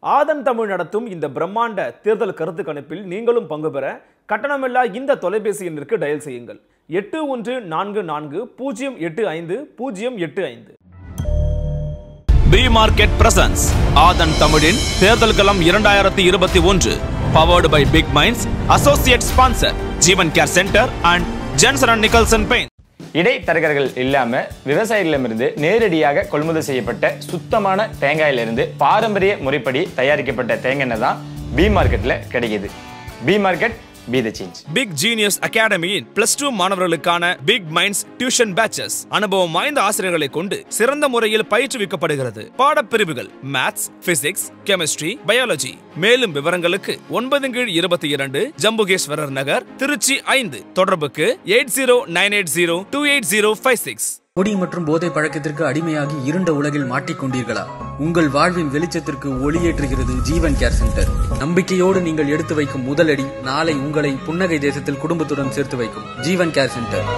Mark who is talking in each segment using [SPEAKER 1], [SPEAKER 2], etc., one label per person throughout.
[SPEAKER 1] ஆதன் தமிழ் நடத்தும் இந்த பிரம்மாண்ட தேர்தல் கருத்து கணிப்பில் நீங்களும் பங்கு பெற கட்டணமில்லா இந்த தொலைபேசி எண்ணிற்கு டயல் செய்யுங்கள் எட்டு ஒன்று நான்கு நான்கு பூஜ்ஜியம் எட்டு ஐந்து பூஜ்ஜியம் எட்டு ஐந்து
[SPEAKER 2] பி மார்க்கெட் பிரசன்ஸ் ஆதன் தமிழின் தேர்தல் களம் இரண்டாயிரத்தி இருபத்தி ஒன்று powered by big minds associate sponsor Jeevan care centre and Jensen and Nicholson paint
[SPEAKER 3] இடைத்தரகர்கள் இல்லாம விவசாயிகளிடமிருந்து நேரடியாக கொள்முதல் செய்யப்பட்ட சுத்தமான தேங்காயிலிருந்து பாரம்பரிய முறைப்படி தயாரிக்கப்பட்ட தேங்காய் எண்ணெய் தான் பி மார்க்கெட்ல கிடைக்குது B market B the change
[SPEAKER 2] big genius அகாடமியின் பிளஸ் டூ மாணவர்களுக்கான பிக் மைண்ட்ஸ் டியூஷன் பேச்சஸ் அனுபவம் வாய்ந்த ஆசிரியர்களை கொண்டு சிறந்த முறையில் பயிற்றுவிக்கப்படுகிறது பாடப்பிரிவுகள் மேத்ஸ் பிசிக்ஸ் கெமிஸ்ட்ரி பயாலஜி மேலும் விவரங்களுக்கு ஒன்பது கீழ் இருபத்தி இரண்டு ஜம்புகேஸ்வரர் நகர் திருச்சி ஐந்து தொடர்புக்கு eight zero nine eight zero two eight zero five six
[SPEAKER 4] குடி மற்றும் போதை பழக்கத்திற்கு அடிமையாகி இருண்ட உலகில் மாட்டிக்கொண்டீர்களா உங்கள் வாழ்வின் வெளிச்சத்திற்கு ஒளியேற்றுகிறது ஜீவன் கேர் சென்டர் நம்பிக்கையோடு நீங்கள் எடுத்து வைக்கும் முதலடி நாளை உங்களை புன்னகை தேசத்தில் குடும்பத்துடன் சேர்த்து வைக்கும் Jeevan care centre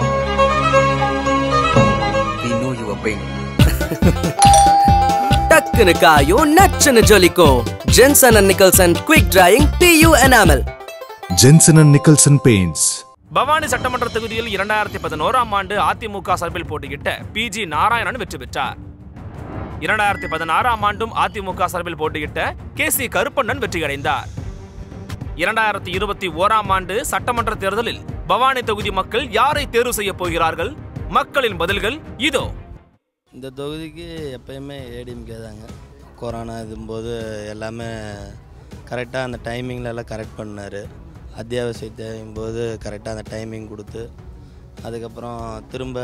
[SPEAKER 4] We know your pain.
[SPEAKER 5] டக்குனு காயும் நச்சுன்னு ஜொலிக்கும் Jensen and Nicholson quick drying PU enamel
[SPEAKER 6] Jensen and Nicholson Paints.
[SPEAKER 2] Bhavani சட்டமன்ற தொகுதியில் இரண்டாயிரத்தி பதினோராம் ஆண்டு அதிமுக சார்பில் போட்டியிட்ட பி ஜி நாராயணன் வெற்றி பெற்றார் இரண்டாயிரத்தி பதினாறாம் ஆண்டும் அதிமுக சார்பில் போட்டியிட்ட கே சி கருப்பண்ணன் வெற்றியடைந்தார் இரண்டாயிரத்தி இருபத்தி ஓராம் ஆண்டு சட்டமன்ற தேர்தலில் பவானி தொகுதி மக்கள் யாரை தேர்வு செய்ய போகிறார்கள் மக்களின் பதில்கள் இதோ
[SPEAKER 7] இந்த தொகுதிக்கு எப்பயுமே ஏடிஎம்கே தாங்க கொரோனா இதும்போது எல்லாமே கரெக்டாக அந்த டைமிங்கில் எல்லாம் கரெக்ட் பண்ணார் அத்தியாவசிய தேவையும் போது கரெக்டாக அந்த டைமிங் கொடுத்து அதுக்கப்புறம் திரும்ப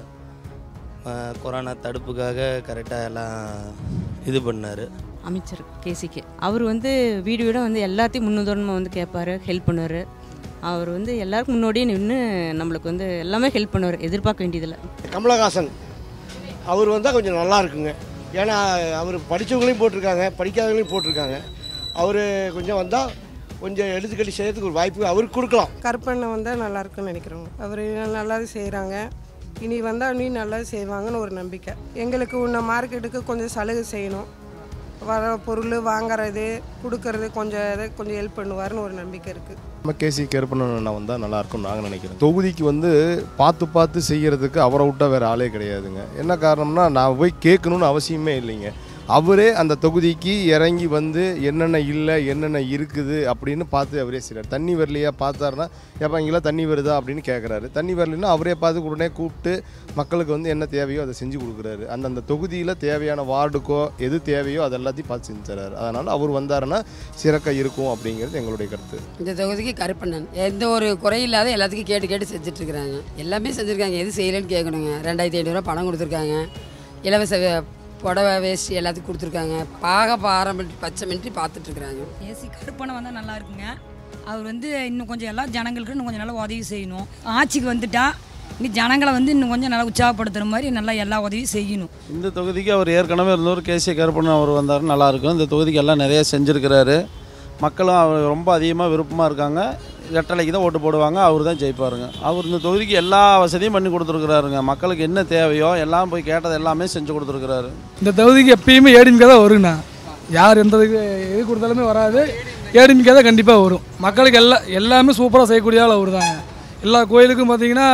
[SPEAKER 7] அஹ், கொரோனா தடுப்புக்காக கரெக்டாக எல்லாம் இது பண்ணார்
[SPEAKER 8] அமைச்சர் கேசிக்கு அவர் வந்து வீடு வீடாக வந்து எல்லாத்தையும் முன்னுதாரணமாக வந்து கேட்பாரு ஹெல்ப் பண்ணுவார் அவர் வந்து எல்லாருக்கும் முன்னோடியே நின்று நம்மளுக்கு வந்து எல்லாமே ஹெல்ப் பண்ணுவார் எதிர்பார்க்க வேண்டியதில்லை
[SPEAKER 9] கமலஹாசன் அவர் வந்தால் கொஞ்சம் நல்லா இருக்குங்க ஏன்னா அவர் படித்தவங்களையும் போட்டிருக்காங்க படிக்காதவங்களையும் போட்டிருக்காங்க அவர் கொஞ்சம் வந்தால் கொஞ்சம் எடுத்துக்கட்டி செய்யறதுக்கு ஒரு வாய்ப்பு அவருக்கு கொடுக்கலாம்
[SPEAKER 10] கருப்பண்ணை வந்தால் நல்லா இருக்குன்னு நினைக்கிறோம் அவர் நல்லா செய்கிறாங்க இனி வந்தால் இனி நல்லா செய்வாங்கன்னு ஒரு நம்பிக்கை எங்களுக்கு உன்ன மார்க்கெட்டுக்கு கொஞ்சம் சலுகை செய்யணும் வர பொருள் வாங்குறது கொடுக்கறது கொஞ்சம் இதை கொஞ்சம் ஹெல்ப் பண்ணுவாருன்னு ஒரு நம்பிக்கை இருக்குது
[SPEAKER 11] நம்ம கேசி கருப்பண்ணன் வந்தால் நல்லா இருக்கும்னு நாங்கள் நினைக்கிறோம் தொகுதிக்கு வந்து பார்த்து பார்த்து செய்யறதுக்கு அவரை விட்டா வேற ஆளே கிடையாதுங்க என்ன காரணம்னா நான் போய் கேட்கணும்னு அவசியமே இல்லைங்க அவரே அந்த தொகுதிக்கு இறங்கி வந்து என்னென்ன இல்லை என்னென்ன இருக்குது அப்படின்னு பார்த்து அவரே செய்கிறார் தண்ணி வரலையா பார்த்தாருன்னா எப்போ இங்கெல்லாம் தண்ணி வருதா அப்படின்னு கேட்குறாரு தண்ணி வரலைன்னா அவரே பார்த்து உடனே கூப்பிட்டு மக்களுக்கு வந்து என்ன தேவையோ அதை செஞ்சு கொடுக்குறாரு அந்தந்த தொகுதியில் தேவையான வார்டுக்கோ எது தேவையோ அது எல்லாத்தையும் பார்த்து செஞ்சு தராரு அதனால் அவர் வந்தாருன்னா சிறக்க இருக்கும் அப்படிங்கிறது எங்களுடைய கருத்து
[SPEAKER 12] இந்த தொகுதிக்கு கருப்பண்ணன் எந்த ஒரு குறையும் இல்லாத எல்லாத்துக்கும் கேட்டு கேட்டு செஞ்சுட்டு இருக்கிறாங்க எல்லாமே செஞ்சுருக்காங்க எது செய்யலைன்னு கேட்கணுங்க ரெண்டாயிரத்தி ஐநூறுரூவா பணம் கொடுத்துருக்காங்க இலவச வே- புடவை வேஷ்டி எல்லாத்துக்கும் கொடுத்துருக்காங்க பாக பாரம்பரிய பச்சை மின்றி பார்த்துட்டு இருக்கிறாங்க
[SPEAKER 13] ஏசி கருப்பணம் வந்தால் நல்லா இருக்குங்க அவர் வந்து இன்னும் கொஞ்சம் எல்லா ஜனங்களுக்கு இன்னும் கொஞ்சம் நல்லா உதவி செய்யணும் ஆட்சிக்கு வந்துட்டா இங்கே ஜனங்களை வந்து இன்னும் கொஞ்சம் நல்லா உற்சாகப்படுத்துகிற மாதிரி நல்லா எல்லா உதவியும் செய்யணும்
[SPEAKER 14] இந்த தொகுதிக்கு அவர் ஏற்கனவே இருந்தவர் கேசி கருப்பண்ணன் அவர் வந்தார் நல்லாயிருக்கும் இந்த தொகுதிக்கு எல்லாம் நிறைய செஞ்சுருக்கிறாரு மக்களும் அவர் ரொம்ப அதிகமாக விருப்பமாக இருக்காங்க ரெட்டலைக்கு தான் ஓட்டு போடுவாங்க அவர் தான் ஜெயிப்பாருங்க அவர் இந்த தொகுதிக்கு எல்லா வசதியும் பண்ணி கொடுத்துருக்குறாருங்க மக்களுக்கு என்ன தேவையோ எல்லாம் போய் கேட்டது எல்லாமே செஞ்சு கொடுத்துருக்குறாரு
[SPEAKER 15] இந்த தொகுதிக்கு எப்பயுமே ஏடிஎம்கே தான் வருங்கண்ணா யார் எந்த இதுக்கு எது கொடுத்தாலுமே வராது ஏடிஎம்கே தான் கண்டிப்பாக வரும் மக்களுக்கு எல்லா எல்லாமே சூப்பராக செய்யக்கூடிய ஆள் அவர் தாங்க எல்லா கோயிலுக்கும் பார்த்தீங்கன்னா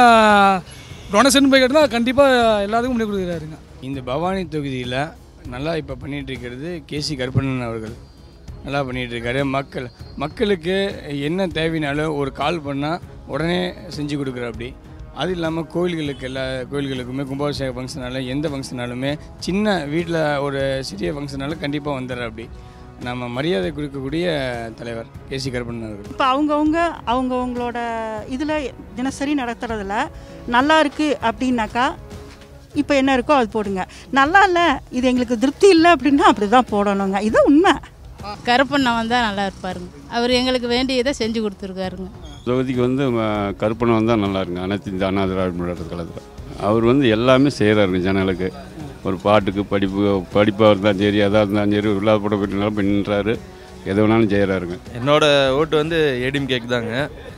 [SPEAKER 15] டொனேஷன் போய் கேட்டால் கண்டிப்பாக எல்லாத்துக்கும் பண்ணி கொடுக்குறாருங்க
[SPEAKER 16] இந்த பவானி தொகுதியில் நல்லா இப்போ பண்ணிட்டு இருக்கிறது கேசி கருப்பண்ணன் அவர்கள் நல்லா பண்ணிட்டு இருக்காரு மக்கள் மக்களுக்கு என்ன தேவைனாலும் ஒரு கால் பண்ணால் உடனே செஞ்சு கொடுக்குற அப்படி அது இல்லாமல் கோயில்களுக்கு எல்லா கோயில்களுக்குமே கும்பாபிஷேக ஃபங்க்ஷனாலும் எந்த ஃபங்க்ஷனாலுமே சின்ன வீட்டில் ஒரு சிறிய ஃபங்க்ஷனாலும் கண்டிப்பாக வந்துடுற அப்படி நம்ம மரியாதை கொடுக்கக்கூடிய தலைவர் கேசி கருப்பண்ணன் அவர்கள்
[SPEAKER 17] இப்போ அவங்கவுங்க அவங்கவுங்களோட இதில் தினசரி நடத்துறதுல நல்லா இருக்குது அப்படின்னாக்கா இப்போ என்ன இருக்கோ அது போடுங்க நல்லா இல்லை இது எங்களுக்கு திருப்தி இல்லை அப்படின்னா அப்படி தான் போடணுங்க இது உண்மை
[SPEAKER 18] கருப்பண்ணா வந்தால் நல்லா இருப்பாருங்க அவர் எங்களுக்கு வேண்டியதை செஞ்சு கொடுத்துருக்காருங்க
[SPEAKER 19] தொகுதிக்கு வந்து ம- கருப்பண்ணன் வந்தால் நல்லா இருக்குங்க அனைத்து இந்த அண்ணா திராவிட முன்னேற்ற கழகத்தில் அவர் வந்து எல்லாமே செய்கிறாருங்க ஜனங்களுக்கு ஒரு பாட்டுக்கு படிப்பு படிப்பாக இருந்தாலும் சரி எதாக இருந்தாலும் சரி இல்லாத படம் பண்ணின்றாரு எது வேணாலும் செய்கிறாருங்க
[SPEAKER 20] என்னோட ஓட்டு வந்து ஏடிஎம் கேக் தாங்க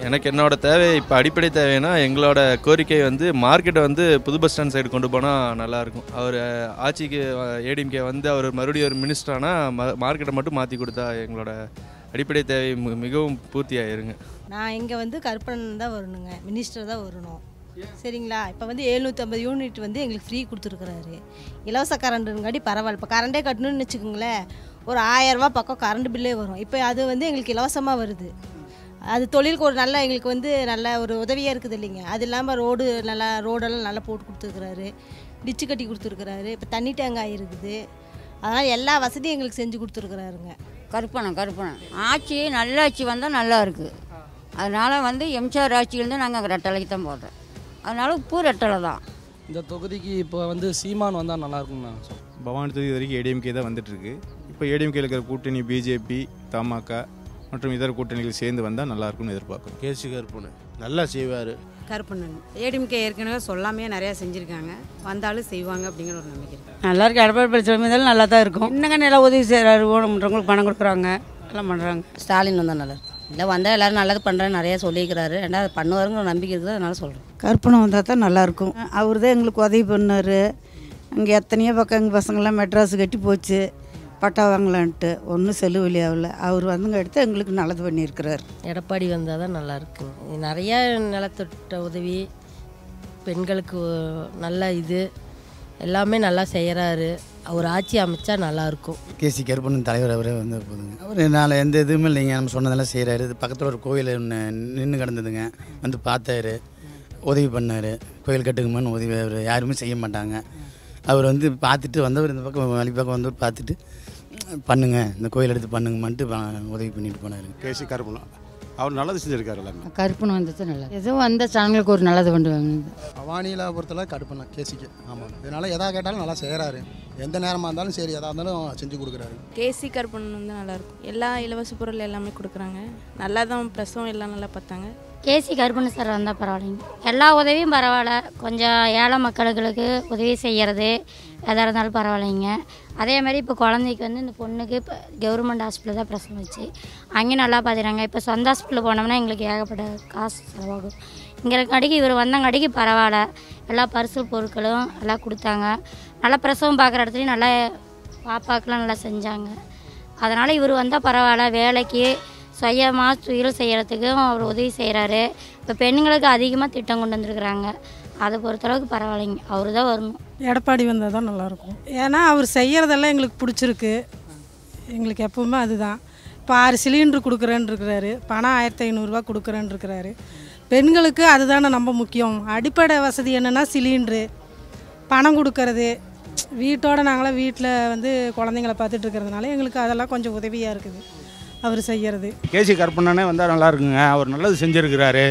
[SPEAKER 20] எனக்கு என்னோட தேவை இப்போ அடிப்படை தேவைன்னா எங்களோட கோரிக்கை வந்து மார்க்கெட்டை வந்து புது பஸ் ஸ்டாண்ட் சைடு கொண்டு போனால் நல்லாயிருக்கும் அவர் ஆட்சிக்கு ஏடிஎம்கே வந்து அவர் மறுபடியும் ஒரு மினிஸ்டரானா மார்க்கெட்டை மட்டும் மாற்றி கொடுத்தா எங்களோட அடிப்படை தேவை மி- மிகவும் பூர்த்தி ஆயிருங்க
[SPEAKER 21] நான் இங்கே வந்து கருப்பணன் தான் வரணுங்க மினிஸ்டர் தான் வரணும் சரிங்களா இப்போ வந்து எழுநூற்றம்பது யூனிட் வந்து எங்களுக்கு ஃப்ரீ கொடுத்துருக்குறாரு இலவச கரண்ட்டுங்காட்டி பரவாயில்ல இப்போ கரண்டே கட்டணும்னு வச்சுக்கோங்களேன் ஒரு ஆயரூபா பக்கம் கரண்ட் பில்லே வரும் இப்போ அது வந்து எங்களுக்கு இலவசமாக வருது அது தொழிலுக்கு ஒரு நல்ல எங்களுக்கு வந்து நல்ல ஒரு உதவியாக இருக்குது இல்லைங்க அது இல்லாமல் ரோடு நல்லா ரோடெல்லாம் நல்லா போட்டு கொடுத்துருக்குறாரு டிச்சு கட்டி கொடுத்துருக்குறாரு இப்போ தண்ணி டேங்காய் இருக்குது அதனால் எல்லா வசதியும் எங்களுக்கு செஞ்சு கொடுத்துருக்குறாருங்க
[SPEAKER 22] கருப்பணம் கருப்பணம் ஆட்சி நல்ல ஆட்சி வந்தால் நல்லா இருக்குது அதனால் வந்து எம்ஜிஆர் ஆட்சியிலேருந்து நாங்கள் ரெட்டலைக்கு தான் போடுறோம் அதனால் உப்பு ரெட்டலை தான்
[SPEAKER 23] இந்த தொகுதிக்கு இப்போ வந்து சீமான் வந்தால் நல்லா இருக்கும்னு நான் சொல்றேன்
[SPEAKER 24] பவானி தொகுதி வரைக்கும் ஏடிஎம்கே தான் வந்துட்டு இருக்கு இப்போ ஏடிஎம்கே இருக்கிற கூட்டணி பிஜேபி தமாக மற்றும் இதர கூட்டணிகள் சேர்ந்து வந்தால் நல்லா இருக்கும்னு எதிர்பார்க்குறோம்
[SPEAKER 25] கேசி கருப்பண்ணு நல்லா செய்வார்
[SPEAKER 26] கருப்பண்ணன் ஏடிஎம்கே ஏற்கனவே சொல்லாமே நிறையா செஞ்சுருக்காங்க வந்தாலும் செய்வாங்க அப்படிங்கிற ஒரு நம்பிக்கை இருக்கு.
[SPEAKER 27] நல்லா இருக்கு எடப்பாடி பழனிசாமி இருந்தாலும் நல்லா தான் இருக்கும் என்னங்க நல்லா உதவி செய்கிறாரு ஊனமுன்றவங்களுக்கு பணம் கொடுக்குறாங்க எல்லாம் பண்ணுறாங்க
[SPEAKER 28] ஸ்டாலின் வந்தால் நல்லா இருக்கும் இல்லை வந்தால் எல்லாரும் நல்லது பண்ணுறேன்னு நிறைய சொல்லியிருக்கிறாரு ரெண்டாவது பண்ணுவாருங்கிற நம்பிக்கை இருக்குது அதனால சொல்கிறேன்
[SPEAKER 29] கற்பனை வந்தால் தான் நல்லாயிருக்கும் அவர் தான் எங்களுக்கு உதவி பண்ணார் அங்கே எத்தனையோ பக்கம் எங்கள் பசங்களாம் மெட்ராஸ் கட்டி போச்சு பட்டா வாங்கலான்ட்டு ஒன்றும் செலவு ஆகல அவர் வந்துங்க எடுத்து எங்களுக்கு நல்லது பண்ணியிருக்கிறார்
[SPEAKER 28] எடப்பாடி வந்தால் தான் நல்லா இருக்குங்க நிறையா நலத்திட்ட உதவி பெண்களுக்கு நல்ல இது எல்லாமே நல்லா செய்கிறாரு அவர் ஆட்சி அமைச்சா நல்லாயிருக்கும்
[SPEAKER 30] கேசி கருப்பண்ணன் தலைவர் அவரே வந்து போதுங்க அவர் நாளை எந்த இதுவுமே இல்லைங்க நம்ம சொன்னதெல்லாம் செய்கிறாரு இது பக்கத்தில் ஒரு கோயில் ஒன்று நின்று கிடந்ததுங்க வந்து பார்த்தாரு உதவி பண்ணார் கோயில் கட்டுக்குமான்னு உதவி அவர் யாருமே செய்ய மாட்டாங்க அவர் வந்து பார்த்துட்டு வந்தவர் இந்த பக்கம் வழி பக்கம் வந்து பார்த்துட்டு பண்ணுங்க இந்த கோயில் எடுத்து பண்ணுங்கமான்ட்டு ப- உதவி பண்ணிட்டு போனார்
[SPEAKER 24] கேசி கருப்பணம் அவர் நல்லது செஞ்சிருக்காரு எல்லாமே
[SPEAKER 22] கருப்பணம் வந்தது நல்லா ஏதோ வந்த சேனலுக்கு ஒரு நல்லது பண்ணுவாங்க
[SPEAKER 31] வானிலை பொறுத்தளவு கடுப்பண்ண கேசிக்கு ஆமாம் இதனால் எதா கேட்டாலும் நல்லா செய்கிறாரு எந்த நேரமாக இருந்தாலும் சரி எதாக இருந்தாலும் செஞ்சு கொடுக்குறாரு
[SPEAKER 32] கேசி கருப்பண்ணன் வந்து நல்லாயிருக்கும் எல்லா இலவச பொருள் எல்லாமே கொடுக்குறாங்க நல்லா தான் ப்ரெஸ்ஸும் எல்லாம் நல்லா பார்த்தாங்க
[SPEAKER 33] கேசி கருப்பண்ண சார் வந்தால் பரவாயில்லைங்க எல்லா உதவியும் பரவாயில்ல கொஞ்சம் ஏழை மக்களுக்கு உதவி செய்கிறது எதாக இருந்தாலும் பரவாயில்லைங்க அதே மாதிரி இப்போ குழந்தைக்கு வந்து இந்த பொண்ணுக்கு இப்போ கவர்மெண்ட் ஹாஸ்பிட்டல் தான் பிரசவம் வச்சு அங்கேயும் நல்லா பார்த்துறாங்க இப்போ சொந்த ஹாஸ்பிட்டல் போனோம்னா எங்களுக்கு ஏகப்பட்ட காசு செலவாகும் இங்கே இருக்காடிக்கு இவர் வந்தங்காடிக்கு பரவாயில்ல எல்லா பரிசு பொருட்களும் எல்லாம் கொடுத்தாங்க நல்லா பிரசவம் பார்க்குற இடத்துலையும் நல்லா பாப்பாக்கெலாம் நல்லா செஞ்சாங்க அதனால் இவர் வந்தால் பரவாயில்ல வேலைக்கு சுயமாக தொழில் செய்கிறதுக்கும் அவர் உதவி செய்கிறாரு இப்போ பெண்களுக்கு அதிகமாக திட்டம் கொண்டு வந்திருக்கிறாங்க அதை பொறுத்தளவுக்கு பரவாயில்லைங்க அவர் தான் வரணும்
[SPEAKER 10] எடப்பாடி வந்தால் தான் நல்லாயிருக்கும் ஏன்னா அவர் செய்கிறதெல்லாம் எங்களுக்கு பிடிச்சிருக்கு எங்களுக்கு எப்பவுமே அதுதான் இப்போ ஆறு சிலிண்டர் கொடுக்குறேன்னு இருக்கிறாரு பணம் ஆயிரத்தி ஐநூறுரூவா கொடுக்குறேன்னு இருக்கிறாரு பெண்களுக்கு அதுதானே நம்ம முக்கியம் அடிப்படை வசதி என்னென்னா சிலிண்ட்ரு பணம் கொடுக்கறது வீட்டோட நாங்களாம் வீட்டில் வந்து குழந்தைங்கள பார்த்துட்டு இருக்கிறதுனால எங்களுக்கு அதெல்லாம் கொஞ்சம் உதவியாக இருக்குது அவர் செய்கிறது
[SPEAKER 34] கேசி கருப்பண்ணனே வந்தால் நல்லா இருக்குங்க அவர் நல்லது செஞ்சுருக்கிறாரு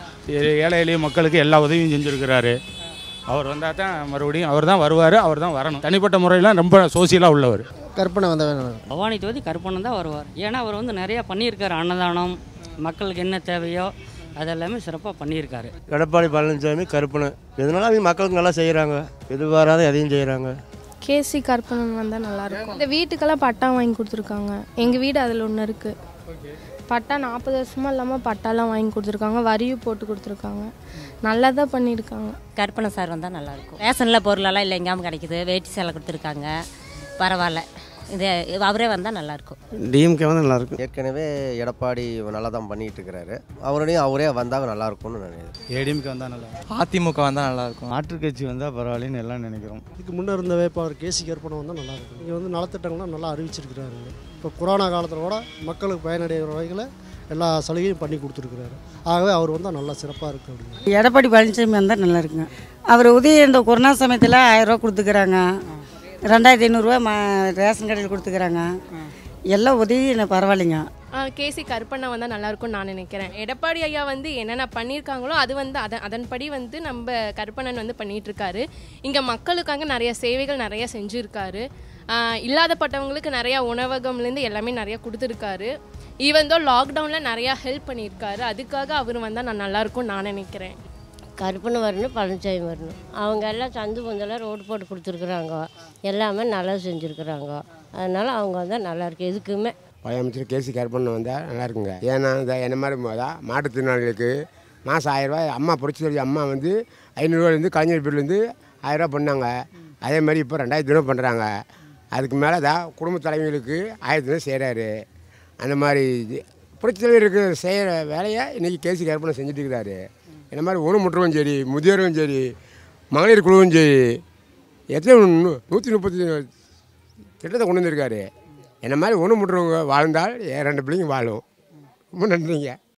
[SPEAKER 34] ஏழை எளிய மக்களுக்கு எல்லா உதவியும் செஞ்சுருக்கிறாரு அவர் வந்தால் தான் மறுபடியும் அவர் தான் வருவார் அவர் தான் வரணும் தனிப்பட்ட முறையில் ரொம்ப சோசியலாக உள்ளவர்
[SPEAKER 31] கற்பனை வந்தவன்
[SPEAKER 27] பவானி தொகுதி கருப்பண்ணன் தான் வருவார் ஏன்னா அவர் வந்து நிறையா பண்ணியிருக்காரு அன்னதானம் மக்களுக்கு என்ன தேவையோ அதெல்லாமே சிறப்பாக பண்ணியிருக்காரு
[SPEAKER 25] எடப்பாடி பழனிசாமி கருப்பனை இதனால அவங்க மக்களுக்கு நல்லா செய்கிறாங்க எதிர்பாராத எதையும் செய்கிறாங்க
[SPEAKER 32] கேசி கருப்பணன் வந்தால் நல்லாயிருக்கும் இந்த வீட்டுக்கெல்லாம் பட்டா வாங்கி கொடுத்துருக்காங்க எங்கள் வீடு அதில் ஒன்று இருக்குது பட்டா நாற்பது வருஷமா இல்லாமல் பட்டாலாம் வாங்கி கொடுத்துருக்காங்க வரியும் போட்டு கொடுத்துருக்காங்க நல்லா தான் பண்ணியிருக்காங்க
[SPEAKER 28] கற்பனை சார் வந்தால் நல்லாயிருக்கும் ரேஷனில் பொருளெல்லாம் இல்லை எங்கேயாமல் கிடைக்குது வேட்டி சேலை கொடுத்துருக்காங்க பரவாயில்ல இது அவரே வந்தால் நல்லாயிருக்கும்
[SPEAKER 25] டிஎம்கே வந்து நல்லா இருக்கும்
[SPEAKER 35] ஏற்கனவே எடப்பாடி நல்லா தான் பண்ணிட்டு இருக்கிறாரு அவருடையும் அவரே வந்தால் நல்லா இருக்கும்னு நினைக்கிறேன்
[SPEAKER 30] ஏடிஎம்கே வந்தால் நல்லா
[SPEAKER 35] அதிமுக வந்தால் நல்லா இருக்கும்
[SPEAKER 30] மாற்றுக் கட்சி வந்தால் பரவாயில்லன்னு எல்லாம் நினைக்கிறோம்
[SPEAKER 31] இதுக்கு முன்னே இருந்த வேட்பாளர் கேசி கற்பனை வந்தால் நல்லா இருக்கும் இங்கே வந்து நலத்திட்டங்கள்லாம் நல்லா அறிவிச்சிருக்கிறாரு இப்போ கொரோனா காலத்தில் கூட மக்களுக்கு பயனடைகிற வகையில் எல்லா சலுகையும் பண்ணி கொடுத்துருக்குறாரு ஆகவே அவர் வந்தால் நல்லா சிறப்பாக இருக்கு அப்படின்னு
[SPEAKER 29] எடப்பாடி பழனிசாமி வந்தால் நல்லா இருக்குங்க அவர் உதவி இந்த கொரோனா சமயத்தில் ஆயிரரூவா கொடுத்துக்கிறாங்க ரெண்டாயிரத்தி ஐநூறுரூவா ம ரேஷன் கடையில் கொடுத்துக்கிறாங்க எல்லாம் உதவி எனக்கு பரவாயில்லைங்க
[SPEAKER 32] கேசி கருப்பண்ணா வந்தால் நல்லாயிருக்கும்னு நான் நினைக்கிறேன் எடப்பாடி ஐயா வந்து என்னென்ன பண்ணியிருக்காங்களோ அது வந்து அதன் அதன்படி வந்து நம்ம கருப்பண்ணன் வந்து பண்ணிட்டு இருக்காரு இங்கே மக்களுக்காக நிறைய சேவைகள் நிறைய செஞ்சுருக்காரு ஆஹ் இல்லாதப்பட்டவங்களுக்கு நிறையா உணவகம்லேருந்து எல்லாமே நிறையா கொடுத்துருக்காரு ஈவன் தோ லாக்டவுனில் நிறையா ஹெல்ப் பண்ணியிருக்காரு அதுக்காக அவர் வந்தால் நான் நல்லாயிருக்கும்னு நான் நினைக்கிறேன்
[SPEAKER 28] கருப்பண்ணு வரணும் பழனிசாமி வரணும் அவங்க எல்லாம் சந்து பொந்தெல்லாம் ரோடு போட்டு கொடுத்துருக்குறாங்க எல்லாமே நல்லா செஞ்சுருக்குறாங்க அதனால் அவங்க வந்தால் நல்லாயிருக்கு எதுக்குமே
[SPEAKER 1] பழைய அமைச்சர் கேசி கருப்பண்ணன் வந்தால் நல்லா இருக்குங்க ஏன்னா இந்த என்ன மாதிரி தான் மாற்றுத்திறனாளிகளுக்கு மாதம் ஆயிரரூபா அம்மா புரட்சி தலைவி அம்மா வந்து ஐநூறுரூவாலேருந்து கலைஞர் பேர்லேருந்து ஆயிரரூபா பண்ணாங்க அதே மாதிரி இப்போ ரெண்டாயிரத்தி ரூபா பண்ணுறாங்க அதுக்கு மேலே தான் குடும்ப தலைவிகளுக்கு ஆயிரத்தி ரூபா செய்கிறாரு அந்த மாதிரி இது- புரட்சி தலைவருக்கு செய்கிற வேலையை இன்றைக்கி கேசி கருப்பண்ணன் செஞ்சுட்டு இருக்கிறாரு இந்த மாதிரி ஊனமுற்றவும் சரி முதியோரும் சரி மகளிர் குழுவும் சரி எத்தனை நூ- நூற்றி முப்பத்தி திட்டத்தை கொண்டு வந்திருக்காரு என்ன மாதிரி ஊனமுற்றவங்க வாழ்ந்தால் என் ரெண்டு பிள்ளைங்க வாழும் ரொம்ப நன்றிங்க